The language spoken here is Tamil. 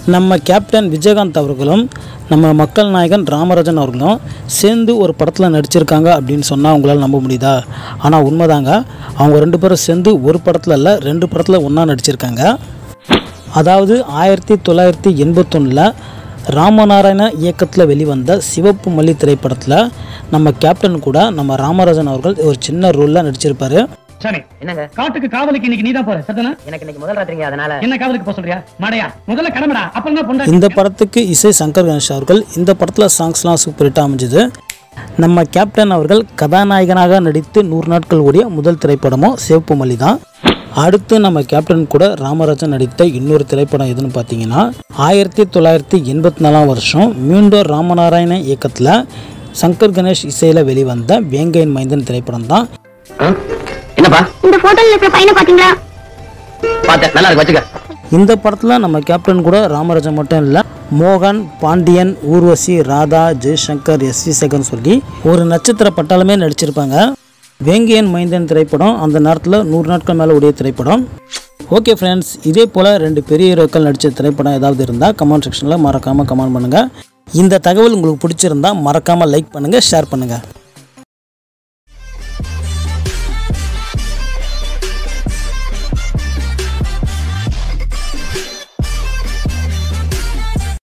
நம்ம கேப்டன் விஜயகாந்த் அவர்களும் நம்ம மக்கள் நாயகன் ராமராஜன் அவர்களும் சேர்ந்து ஒரு படத்தில் நடிச்சிருக்காங்க அப்படின்னு சொன்னால் உங்களால் நம்ப முடியுதா ஆனால் உண்மைதாங்க அவங்க ரெண்டு பேரும் சேர்ந்து ஒரு படத்தில் இல்லை ரெண்டு படத்தில் ஒன்றா நடிச்சிருக்காங்க அதாவது ஆயிரத்தி தொள்ளாயிரத்தி எண்பத்தொன்னில் ராமநாராயண இயக்கத்தில் வெளிவந்த சிவப்பு மல்லி திரைப்படத்தில் நம்ம கேப்டன் கூட நம்ம ராமராஜன் அவர்கள் ஒரு சின்ன ரோலில் நடிச்சிருப்பாரு சரி என்னங்க காட்டுக்கு காவலுக்கு இன்னைக்கு நீதான் போற சரிதானே எனக்கு இன்னைக்கு முதல் ராத்திரிங்க அதனால என்ன காவலுக்கு போக சொல்றியா மடையா முதல்ல கிளம்புடா அப்புறம் தான் பொண்டா இந்த படத்துக்கு இசை சங்கர் கணேஷ் அவர்கள் இந்த படத்தில் சாங்ஸ்லாம் சூப்பர் ஹிட்டாக அமைஞ்சுது நம்ம கேப்டன் அவர்கள் கதாநாயகனாக நடித்து நூறு நாட்கள் ஓடிய முதல் திரைப்படமும் சிவப்பு மல்லி தான் அடுத்து நம்ம கேப்டன் கூட ராமராஜன் நடித்த இன்னொரு திரைப்படம் எதுன்னு பார்த்தீங்கன்னா ஆயிரத்தி தொள்ளாயிரத்தி எண்பத்தி நாலாம் வருஷம் மீண்டும் ராமநாராயண இயக்கத்தில் சங்கர் கணேஷ் இசையில் வெளிவந்த வேங்கையன் மைந்தன் திரைப்படம் தான் என்னப்பா இந்த போட்டோல இருக்கிற பையனை பாத்தீங்களா பார்த்தேன் நல்லா இருக்கு வச்சுக்க இந்த படத்தில் நம்ம கேப்டன் கூட ராமராஜன் மட்டும் இல்லை மோகன் பாண்டியன் ஊர்வசி ராதா ஜெய்சங்கர் எஸ் வி சேகர்னு சொல்லி ஒரு நட்சத்திர பட்டாளமே நடிச்சிருப்பாங்க வேங்கையன் மைந்தன் திரைப்படம் அந்த நேரத்தில் நூறு நாட்கள் மேலே உடைய திரைப்படம் ஓகே ஃப்ரெண்ட்ஸ் இதே போல் ரெண்டு பெரிய ஹீரோக்கள் நடித்த திரைப்படம் ஏதாவது இருந்தால் கமெண்ட் செக்ஷனில் மறக்காமல் கமெண்ட் பண்ணுங்கள் இந்த தகவல் உங்களுக்கு பிடிச்சிருந்தா மறக்காமல் லைக் பண்ணுங்கள் ஷேர் பண்ணுங்கள்